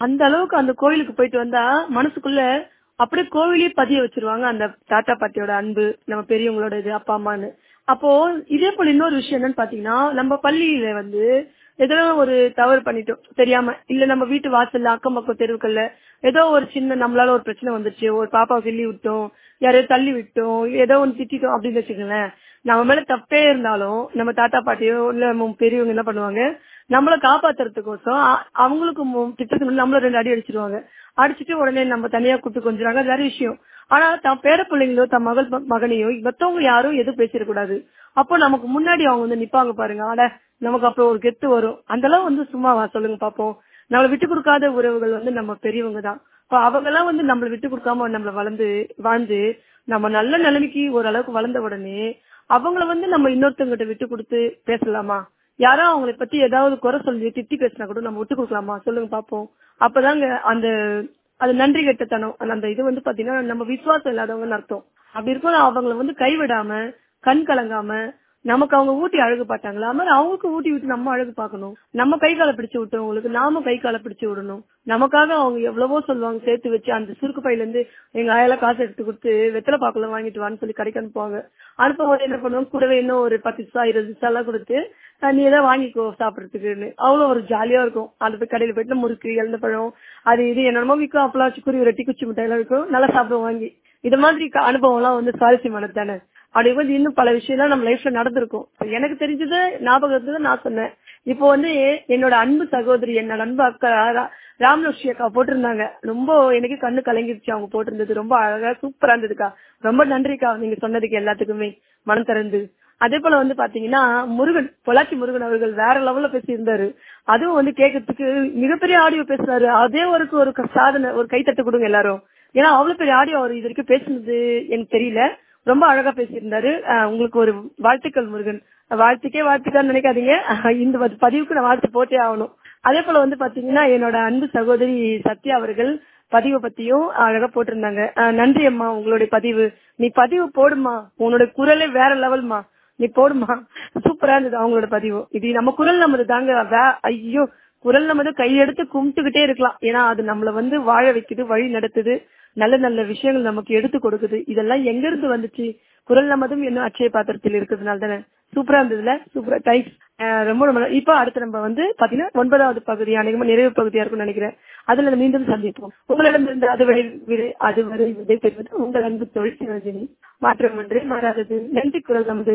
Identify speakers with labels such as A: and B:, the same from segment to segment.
A: அந்த அளவுக்கு அந்த கோயிலுக்கு போயிட்டு வந்தா மனசுக்குள்ள அப்படியே கோவிலே பதிய வச்சிருவாங்க அந்த தாத்தா பாட்டியோட அன்பு நம்ம பெரியவங்களோட இது அப்பா அம்மான்னு அப்போ இதே போல இன்னொரு விஷயம் என்னன்னு பாத்தீங்கன்னா நம்ம பள்ளியில வந்து ஏதோ ஒரு தவறு பண்ணிட்டோம் தெரியாம இல்ல நம்ம வீட்டு வாசல்ல அக்கம் பக்கம் தெருவுக்கள்ல ஏதோ ஒரு சின்ன நம்மளால ஒரு பிரச்சனை வந்துச்சு ஒரு பாப்பாவை கிள்ளி விட்டோம் யாரையோ தள்ளி விட்டோம் ஏதோ ஒன்று திட்டிட்டோம் அப்படின்னு வச்சுக்கோங்களேன் நம்ம மேல தப்பே இருந்தாலும் நம்ம தாத்தா பாட்டியோ இல்ல நம்ம பெரியவங்க என்ன பண்ணுவாங்க நம்மள காப்பாத்துறதுக்கோசம் அ- அவங்களுக்கு மு- திட்டத்துக்கு முன்னாடி நம்மள ரெண்டு அடி அடிச்சிருவாங்க அடிச்சிட்டு உடனே நம்ம தனியா கூட்டு கொஞ்சிறாங்க அது வேற விஷயம் ஆனா தன் பேர பிள்ளைங்களோ தன் மகள் ம- மகனையோ மத்தவங்க யாரும் எதுவும் பேசிடக்கூடாது அப்போ நமக்கு முன்னாடி அவங்க வந்து நிப்பாங்க பாருங்க அட நமக்கு அப்புறம் ஒரு கெத்து வரும் அந்த அளவு வந்து சும்மாவா சொல்லுங்க பாப்போம் நம்மள விட்டு கொடுக்காத உறவுகள் வந்து நம்ம பெரியவங்க தான் இப்ப அவங்க எல்லாம் வந்து நம்மள விட்டு கொடுக்காம நம்மள வளர்ந்து வாழ்ந்து நம்ம நல்ல நிலைமைக்கு ஓரளவுக்கு வளர்ந்த உடனே அவங்கள வந்து நம்ம இன்னொருத்தவங்கிட்ட விட்டு கொடுத்து பேசலாமா யாரோ அவங்களை பத்தி ஏதாவது குறை சொல்லி திட்டி பேசினா கூட நம்ம விட்டு கொடுக்கலாமா சொல்லுங்க பாப்போம் அப்பதாங்க அந்த அது நன்றி கெட்டத்தனம் அந்த- அந்த இது வந்து பாத்தீங்கன்னா நம்ம விசுவாசம் இல்லாதவங்கன்னு அர்த்தம் அப்படி இருக்கும் அவங்கள வந்து கைவிடாம கண் கலங்காம நமக்கு அவங்க ஊட்டி அழகு பார்த்தாங்களா அது மாதிரி அவங்களுக்கு ஊட்டி விட்டு நம்ம அழகு பார்க்கணும் நம்ம கை காலை பிடிச்சு விட்டவங்களுக்கு நாம கை காலை பிடிச்சு விடணும் நமக்காக அவங்க எவ்வளவோ சொல்லுவாங்க சேர்த்து வச்சு அந்த சுருக்கு பையில இருந்து எங்க ஆயால காசு எடுத்து கொடுத்து வெத்தலை பாக்குல வாங்கிட்டு வான்னு சொல்லி கடைக்கு அனுப்புவாங்க அனுப்பும் போது என்ன பண்ணுவாங்க கூடவே இன்னும் ஒரு பத்து நிமிஷம் இருபது நிமிஷம் எல்லாம் கொடுத்து அஹ் நீ ஏதாவது வாங்கிக்கோ சாப்பிடறதுக்குன்னு அவ்வளவு ஒரு ஜாலியா இருக்கும் அது போய் கடையில போயிட்டு முறுக்கு இழந்த பழம் அது இது என்னென்னமோ விற்கும் அப்பெல்லாம் வச்சு குருவி ரொட்டி குச்சி மிட்டாய் எல்லாம் இருக்கும் நல்லா சாப்பிடுவோம் வாங்கி இது மாதிரி க- அனுபவம் எல்லாம் வந்து சுவாரஸ்யமானது தானே அப்படி வந்து இன்னும் பல விஷயம் நம்ம லைஃப்ல நடந்திருக்கும் இப்ப எனக்கு தெரிஞ்சது ஞாபகம் இருந்தது நான் சொன்னேன் இப்போ வந்து என்னோட அன்பு சகோதரி என்னோட அன்பு அக்கா ரா- ராமலட்சுமி அக்கா போட்டிருந்தாங்க ரொம்ப எனக்கு கண்ணு கலங்கிருச்சு அவங்க போட்டிருந்தது ரொம்ப அழகா சூப்பரா இருந்ததுக்கா ரொம்ப நன்றிக்கா நீங்க சொன்னதுக்கு எல்லாத்துக்குமே மனம் திறந்து அதே போல வந்து பாத்தீங்கன்னா முருகன் பொள்ளாச்சி முருகன் அவர்கள் வேற லெவல்ல பேசியிருந்தாரு அதுவும் வந்து கேட்கறதுக்கு மிகப்பெரிய ஆடியோ பேசுறாரு அதே ஒரு ஒரு க- சாதனை ஒரு கைத்தட்டு கொடுங்க எல்லாரும் ஏன்னா அவ்வளவு பெரிய ஆடியோ அவர் இது வரைக்கும் பேசுனது எனக்கு தெரியல ரொம்ப அழகா பேசியிருந்தாரு அஹ் உங்களுக்கு ஒரு வாழ்த்துக்கள் முருகன் வாழ்த்துக்கே வாழ்த்துக்கான்னு நினைக்காதீங்க அஹ் இந்த பதி- பதிவுக்கு நான் வாழ்த்து போட்டே ஆகணும் அதே போல வந்து பாத்தீங்கன்னா என்னோட அன்பு சகோதரி சத்யா அவர்கள் பதிவை பத்தியும் அழகா போட்டிருந்தாங்க அஹ் நன்றி அம்மா உங்களுடைய பதிவு நீ பதிவு போடுமா உன்னோட குரலே வேற லெவல்மா நீ போடுமா சூப்பரா இருந்தது அவங்களோட பதிவு இது நம்ம குரல் நமது தாங்க வே- ஐயோ குரல் நம்ம வந்து கையெடுத்து கும்பிட்டுக்கிட்டே இருக்கலாம் ஏன்னா அது நம்மள வந்து வாழ வைக்குது வழி நடத்துது நல்ல நல்ல விஷயங்கள் நமக்கு எடுத்து கொடுக்குது இதெல்லாம் எங்க இருந்து வந்துச்சு குரல் நமதும் இன்னும் அச்சய பாத்திரத்தில் இருக்கிறதுனால தானே சூப்பரா இருந்ததுல சூப்பரா டைப்ஸ் ரொம்ப ரொம்ப நல்லா- இப்போ அடுத்து நம்ம வந்து பாத்தீங்கன்னா ஒன்பதாவது பகுதி அநேகமா நிறைவு பகுதியா இருக்கும்னு நினைக்கிறேன் அதுல மீண்டும் சந்திப்போம் உங்களிடம் இருந்து அதுவரை விடை- அதுவரை விடை பெறுவது உங்கள் அன்பு தொழில் சிவஜினி மாற்றமன்றே மாறாதது நன்றி குரல் நமது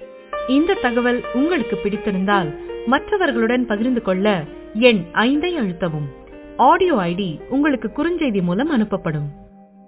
B: இந்த தகவல் உங்களுக்கு பிடித்திருந்தால் மற்றவர்களுடன் பகிர்ந்து கொள்ள எண் ஐந்தை அழுத்தவும் ஆடியோ ஐடி உங்களுக்கு குறுஞ்செய்தி மூலம் அனுப்பப்படும்